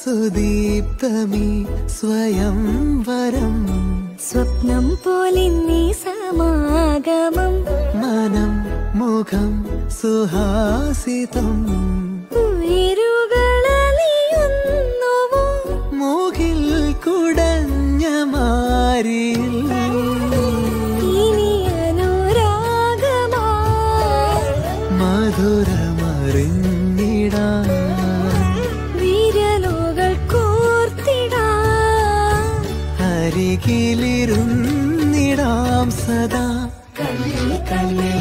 സുദീപ്തമീ സ്വയം വരം സ്വപ്നം പോലെ നീ സമാഗമം മനം മുഖം സുഹാസിതം ഉയരുകളലിയുന്നുവോ മൂകിൽ കുടഞ്ഞ മാരിയിൽ ഇനി അനുരാഗമാ മധുരമറിഞ്ഞിടാൻ വിരലുകൾ കോർത്തിടാം അരികിലിരുന്നിടാം സദാ കണ്ണിൽ കണ്ണിൽ